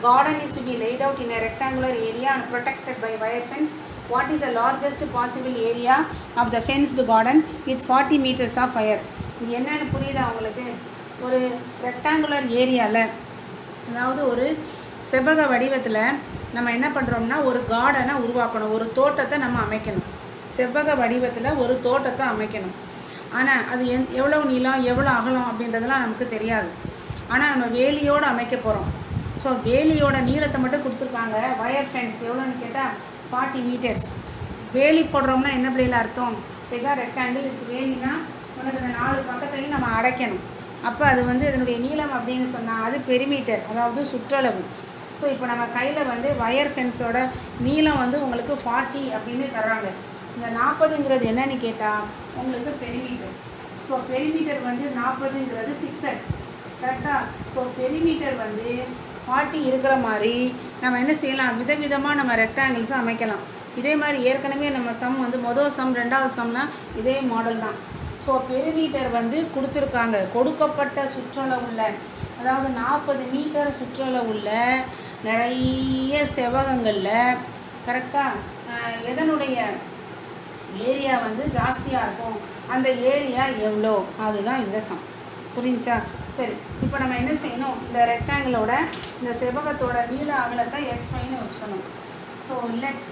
garden is to be laid out in a rectangular area and protected by wire fence. What is the largest possible area of the fenced garden with 40 meters of wire? இது என்னன்னு புரியுதா உங்களுக்கு ஒரு rectangular ஏரியாவில் அதாவது ஒரு செவ்வக வடிவத்தில் நம்ம என்ன பண்ணுறோம்னா ஒரு கார்டனை உருவாக்கணும் ஒரு தோட்டத்தை நம்ம அமைக்கணும் செவ்வக வடிவத்தில் ஒரு தோட்டத்தை அமைக்கணும் ஆனால் அது எந் எவ்வளோ நீளம் எவ்வளோ அகலம் அப்படின்றதெல்லாம் நமக்கு தெரியாது ஆனால் நம்ம வேலியோடு அமைக்க போகிறோம் ஸோ வேலியோட நீளத்தை மட்டும் கொடுத்துருக்காங்க வயர் ஃபென்ஸ் எவ்வளோன்னு கேட்டால் ஃபார்ட்டி மீட்டர்ஸ் வேலி போடுறோம்னா என்ன பிள்ளைல அர்த்தம் இப்போ இதான் ரெக்டாங்கிள் இதுக்கு வேலினா உனக்கு இந்த நாலு பக்கத்தையும் நம்ம அடைக்கணும் அப்போ அது வந்து இதனுடைய நீளம் அப்படின்னு சொன்னால் அது பெரிமீட்டர் அதாவது சுற்றளவு ஸோ இப்போ நம்ம கையில் வந்து வயர் ஃபென்ஸோட நீளம் வந்து உங்களுக்கு ஃபார்ட்டி அப்படின்னு தர்றாங்க இந்த நாற்பதுங்கிறது என்னன்னு கேட்டால் உங்களுக்கு பெரிமீட்டர் ஸோ பெரிமீட்டர் வந்து நாற்பதுங்கிறது ஃபிக்ஸட் கரெக்டாக ஸோ பெரிமீட்டர் வந்து ஃபார்ட்டி இருக்கிற மாதிரி நம்ம என்ன செய்யலாம் விதவிதமாக நம்ம ரெக்டாங்கிள்ஸை அமைக்கலாம் இதே மாதிரி ஏற்கனவே நம்ம சம் வந்து மொதல் சம் ரெண்டாவது சம்னா இதே மாடல் தான் ஸோ பெரிமீட்டர் வந்து கொடுத்துருக்காங்க கொடுக்கப்பட்ட சுற்றளவுள்ள அதாவது நாற்பது மீட்டர் சுற்றளவுள்ள நிறைய செவ்வகங்களில் கரெக்டாக எதனுடைய ஏரியா வந்து ஜாஸ்தியாக இருக்கும் அந்த ஏரியா எவ்வளோ அதுதான் இந்த சம் புரிஞ்சா சரி இப்போ நம்ம என்ன செய்யணும் இந்த ரெக்டாங்கிளோட இந்த செவ்வகத்தோட நீள அகலத்தை எக்ஸ் ஒய்னு வச்சுக்கணும் so let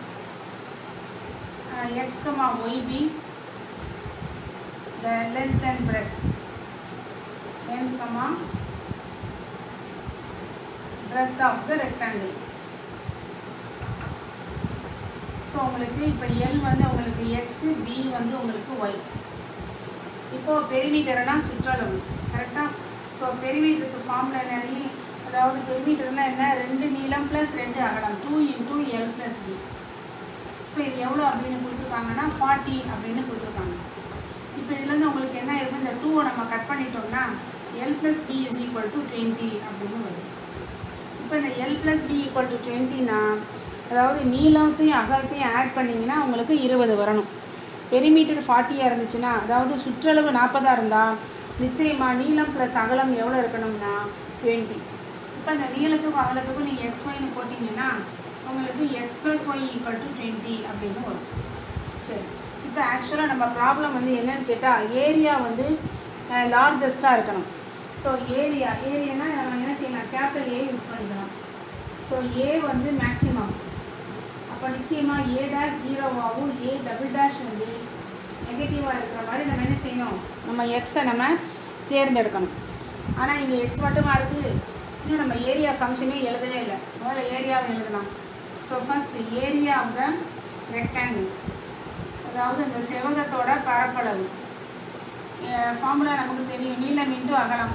X comma Y B the length and breadth length comma breadth of the rectangle so உங்களுக்கு இப்போ எல் வந்து உங்களுக்கு எக்ஸு பி வந்து உங்களுக்கு ஒய் இப்போது பெரிமீட்டர்னா சுற்றளவு கரெக்டாக ஸோ பெரிமீட்டருக்கு ஃபார்முலா என்ன நீ அதாவது பெரிமீட்டர்னா என்ன ரெண்டு நீளம் ப்ளஸ் ரெண்டு அகலம் two into L plus B so இது எவ்வளோ அப்படின்னு கொடுத்துருக்காங்கன்னா ஃபார்ட்டி அப்படின்னு கொடுத்துருக்காங்க இப்போ இதுலேருந்து உங்களுக்கு என்ன இருக்கும் இந்த டூவை நம்ம கட் பண்ணிட்டோம்னா L plus B is equal to twenty அப்படின்னு வருது இப்போ இந்த L plus B equal to டுவெண்ட்டினா அதாவது நீளத்தையும் அகலத்தையும் ஆட் பண்ணிங்கன்னா உங்களுக்கு இருபது வரணும் பெரிமீட்டர் ஃபார்ட்டியாக இருந்துச்சுன்னா அதாவது சுற்றளவு நாற்பதாக இருந்தால் நிச்சயமாக நீளம் ப்ளஸ் அகலம் எவ்வளோ இருக்கணும்னா டுவெண்ட்டி இப்போ இந்த நீளத்துக்கும் அகலத்துக்கும் நீங்கள் எக்ஸ் ஒய்னு போட்டிங்கன்னா உங்களுக்கு x plus y equal to twenty அப்படின்னு வரும் சரி இப்போ ஆக்சுவலாக நம்ம ப்ராப்ளம் வந்து என்னன்னு கேட்டால் ஏரியா வந்து லார்ஜஸ்ட்டாக இருக்கணும் ஸோ ஏரியா ஏரியானா நம்ம என்ன செய்யலாம் கேபிட்டல் ஏ யூஸ் பண்ணிக்கலாம் ஸோ ஏ வந்து மேக்ஸிமம் அப்போ நிச்சயமாக ஏ டேஷ் ஜீரோவாகவும் ஏ டபுள் டேஷ் வந்து நெகட்டிவாக இருக்கிற மாதிரி நம்ம என்ன செய்யணும் நம்ம எக்ஸை நம்ம தேர்ந்தெடுக்கணும் ஆனால் இங்கே எக்ஸ் மட்டுமா இருக்குது இன்னும் நம்ம ஏரியா ஃபங்க்ஷனே எழுதவே இல்லை முதல்ல ஏரியாவை எழுதலாம் so first area of the rectangle அதாவது இந்த செவகத்தோட பரப்பளவு ஃபார்முலா நமக்கு தெரியும் நீளம் இன்ட்டு அகலம்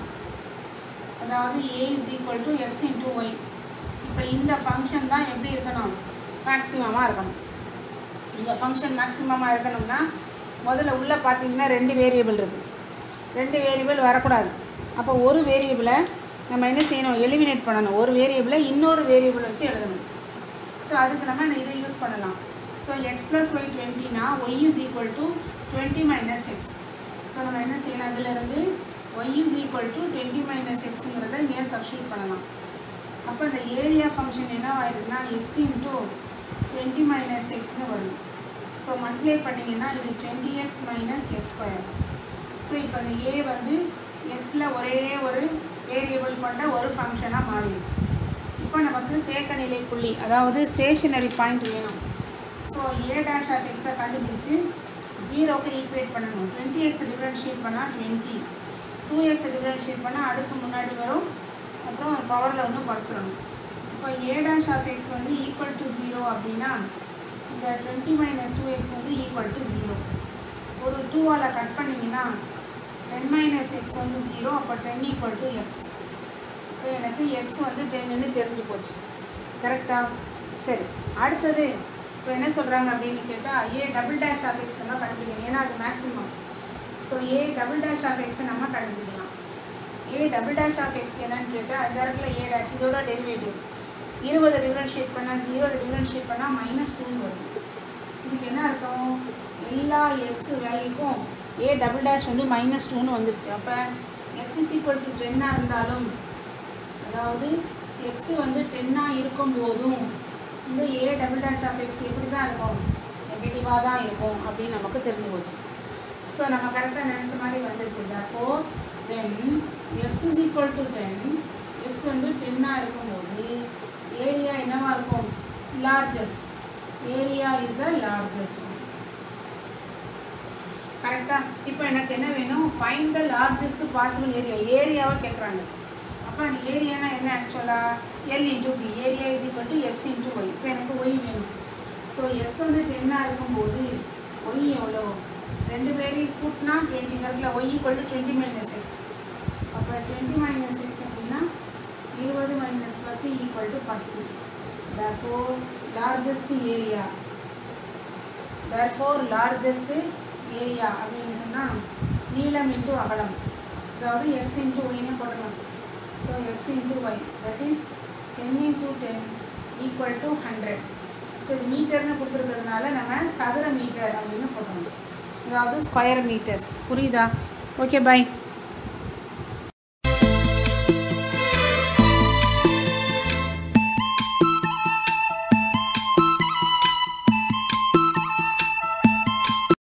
அதாவது A is equal to x into y இப்போ இந்த ஃபங்க்ஷன் தான் எப்படி இருக்கணும் மேக்ஸிமமாக இருக்கணும் இந்த ஃபங்க்ஷன் மேக்ஸிமமாக இருக்கணும்னா முதல்ல உள்ளே பார்த்தீங்கன்னா ரெண்டு வேரியபிள் இருக்குது ரெண்டு வேரியபிள் வரக்கூடாது அப்போ ஒரு வேரியபிளை நம்ம என்ன செய்யணும் எலிமினேட் பண்ணணும் ஒரு வேரியபிளை இன்னொரு வேரியபிள் வச்சு எழுதணும் ஸோ அதுக்கு நம்ம இதை யூஸ் பண்ணலாம் ஸோ எக்ஸ் ப்ளஸ் ஒய் டுவெண்ட்டினா y is equal to twenty minus x so நம்ம என்ன செய்யலாம் இதிலிருந்து y is equal to twenty minus எக்ஸுங்கிறத இங்கே சப்ஸ்டியூட் பண்ணலாம் அப்போ இந்த ஏரியா ஃபங்க்ஷன் என்ன ஆயிடுதுன்னா எக்ஸ் இன்ட்டு டுவெண்ட்டி மைனஸ் எக்ஸ்னு வரும் ஸோ மல்டிப்ளை பண்ணிங்கன்னா இது twenty x minus x square so இப்போ இந்த ஏ வந்து எக்ஸில் ஒரே ஒரு வேரியபிள் கொண்ட ஒரு ஃபங்க்ஷனாக மாறிடுச்சு இப்போ நமக்கு தேக்க நிலை புள்ளி அதாவது ஸ்டேஷனரி பாயிண்ட் வேணும் ஸோ ஏ டேஷ் ஆஃப் எக்ஸை கண்டுபிடிச்சு ஜீரோக்கு ஈக்குவேட் பண்ணணும் டுவெண்ட்டி எக்ஸ் டிஃப்ரென்ஷியேட் பண்ணால் டுவெண்ட்டி டூ எக்ஸ் டிஃப்ரென்ஷியேட் பண்ணால் அடுக்கு முன்னாடி வரும் அப்புறம் பவரில் ஒன்று குறைச்சிடணும் இப்போ ஏ டேஷ் ஆஃப் எக்ஸ் வந்து ஈக்குவல் டு ஜீரோ அப்படின்னா இந்த டுவெண்ட்டி மைனஸ் டூ எக்ஸ் வந்து ஈக்குவல் டு ஜீரோ ஒரு டூவால் கட் பண்ணிங்கன்னா டென் மைனஸ் எக்ஸ் வந்து ஜீரோ அப்போ டென் ஈக்குவல் டு எக்ஸ் இப்போ எனக்கு எக்ஸ் வந்து டென்னு தெரிஞ்சு போச்சு கரெக்டாக சரி அடுத்தது இப்போ என்ன சொல்கிறாங்க அப்படின்னு கேட்டால் A double dash of x நம்ம கண்டுபிடிக்கணும் ஏன்னா அது maximum so A double dash of எக்ஸை நம்ம கண்டுபிடிக்கலாம் A double dash of x என்னன்னு கேட்டால் அந்த இடத்துல ஏ டேஷ் இதோட டெரிவேட்டிவ் இருபது டிஃப்ரென்ஷியேட் பண்ணால் ஜீரோ டிஃப்ரென்ஷியேட் பண்ணால் மைனஸ் டூன்னு வரும் இதுக்கு என்ன அர்த்தம் எல்லா எக்ஸ் வேல்யூக்கும் ஏ டபுள் டேஷ் வந்து மைனஸ் டூன்னு வந்துருச்சு அப்போ எக்ஸ் இஸ் ஈக்குவல் டு டென்னாக இருந்தாலும் அதாவது எக்ஸ் வந்து டென்னாக இருக்கும் போதும் இந்த A double dash of x எப்படி தான் இருக்கும் நெகட்டிவாக தான் இருக்கும் அப்படின்னு நமக்கு தெரிஞ்சு போச்சு ஸோ நம்ம கரெக்டாக நினச்ச மாதிரி வந்துருச்சு therefore when x is equal to ten x வந்து டென்னாக இருக்கும்போது ஏரியா என்னவா இருக்கும் largest area is the largest கரெக்டாக இப்போ எனக்கு என்ன வேணும் find the largest possible area ஏரியாவை கேட்குறாங்க அப்போ அந்த ஏரியானா என்ன ஆக்சுவலாக L into B area is equal to x into y இப்போ எனக்கு ஒய் வேணும் ஸோ எக்ஸ் வந்து டென்னாக இருக்கும்போது ஒய் எவ்வளோ ரெண்டு பேரையும் கூட்டினா டுவெண்ட்டி இந்த இடத்துல y equal to twenty minus x அப்போ டுவெண்ட்டி மைனஸ் சிக்ஸ் அப்படின்னா இருபது மைனஸ் பத்து ஈக்குவல் டு பத்து therefore largest area therefore largest area அப்படின்னு சொன்னால் நீளம் இன்ட்டு அகலம் அதாவது எக்ஸ் இன்ட்டு ஒய்னு போடலாம் ஸோ x into y that is ten into ten equal to hundred so இது மீட்டர்னு கொடுத்துருக்கிறதுனால நம்ம சதுர மீட்டர் அப்படின்னு போடணும் அதாவது ஸ்கொயர் மீட்டர்ஸ் புரியுதா ஓகே பை